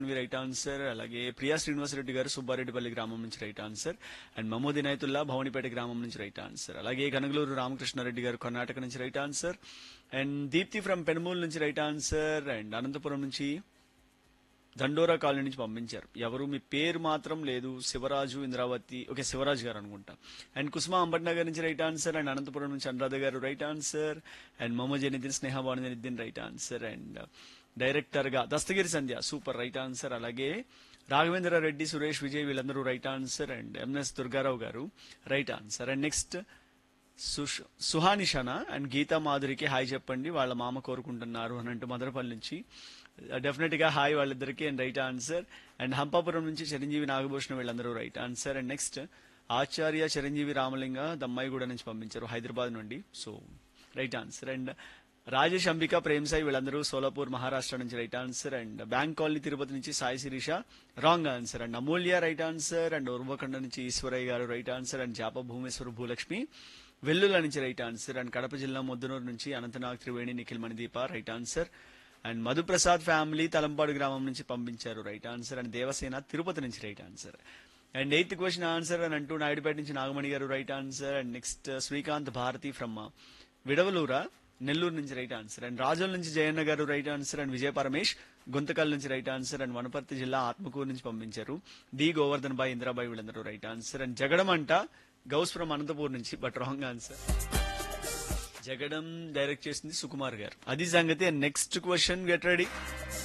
right answer అలాగే ప్రియా శ్రీనివాసరెడ్డి గారు సుబ్బారెడ్డిపల్లి గ్రామం నుంచి right answer and Mahmood Inayatullah Bhavanipet గ్రామం నుంచి రైట్ ఆన్సర్ అలాగే కనగలూరు రామకృష్ణారెడ్డి గారు కర్ణాటక నుంచి right answer and Deepti from Penumul నుంచి రైట్ ఆన్సర్ అండ్ అనంతపురం నుంచి దండోరా కాలనీ నుంచి పంపించారు ఎవరు మీ పేరు మాత్రం లేదు శివరాజు ఇంద్రావతి ఓకే శివరాజు గారు అనుకుంటా అండ్ కుసుమ అంబట్నగర్ నుంచి రైట్ ఆన్సర్ అండ్ అనంతపురం నుంచి అనురాధ గారు right answer and Mohammed Janiddin Sneha Banuddin right answer and director గా Dastagiri Sandhya super right answer అలాగే రాఘవేంద్ర రెడ్డి సురేష్ విజయ్ వీళ్ళందరూ right answer and MS Durgarao గారు రైట్ ఆన్సర్ అండ్ నెక్స్ట్ సుష్- సుహానిషానా అండ్ గీతా మాధురికి హాయ్ చెప్పండి వాళ్ళ మామ కోరుకుంటున్నారు అని అంటూ మదనపల్లి నుంచి డెఫినెట్ గా హాయ్ వాళ్ళిద్దరికి and right answer and Hampapuram నుంచి చిరంజీవి నాగభూషణం వీళ్ళందరూ right answer and next Acharya Chiranjeevi Ramalinga Dammaiguda నుంచి పంపించారు హైదరాబాద్ నుండి so right answer and Rajesh Ambika Prem Sai వీళ్ళందరూ సోలాపూర్ మహారాష్ట్ర నుంచి right answer and bank colony Tirupati నుంచి Sai Sirisha wrong answer and Amulya right answer and Uravakonda నుంచి ఈశ్వరయ్య గారు రైట్ ఆన్సర్ అండ్ జాప భూమేశ్వర భూలక్ష్మి వెల్లుల నుంచి రైట్ ఆన్సర్ అండ్ కడప జిల్లా ముద్దనూరు నుంచి Anantnag Triveni Nikhil Manideepa right answer and Madhuprasad family Talampadu గ్రామం నుంచి పంపించారు right answer and Devasena Tirupati నుంచి right answer and eighth question answer అని అంటూ నాయుడుపేట నుంచి నాగమణి గారు right answer and next Srikanth Bharathi from విడవలూరా నెల్లూరు నుంచి రైట్ ఆన్సర్ అండ్ రాజోల్ నుంచి జయన్న గారు right answer and Vijaya Paramesh Guntakal నుంచి రైట్ ఆన్సర్ అండ్ వనపర్తి జిల్లా ఆత్మకూరు నుంచి పంపించారు డి గోవర్ధన్ బాయ్ ఇందిరాబాయ్ వీళ్ళందరూ రైట్ ఆన్సర్ అండ్ జగడం అంట గౌస్ ఫ్రమ్ అనంతపూర్ నుంచి but wrong answer Jagadam direct చేసింది సుకుమార్ గారు అది సంగతి నెక్స్ట్ క్వశ్చన్ గెట్ రెడీ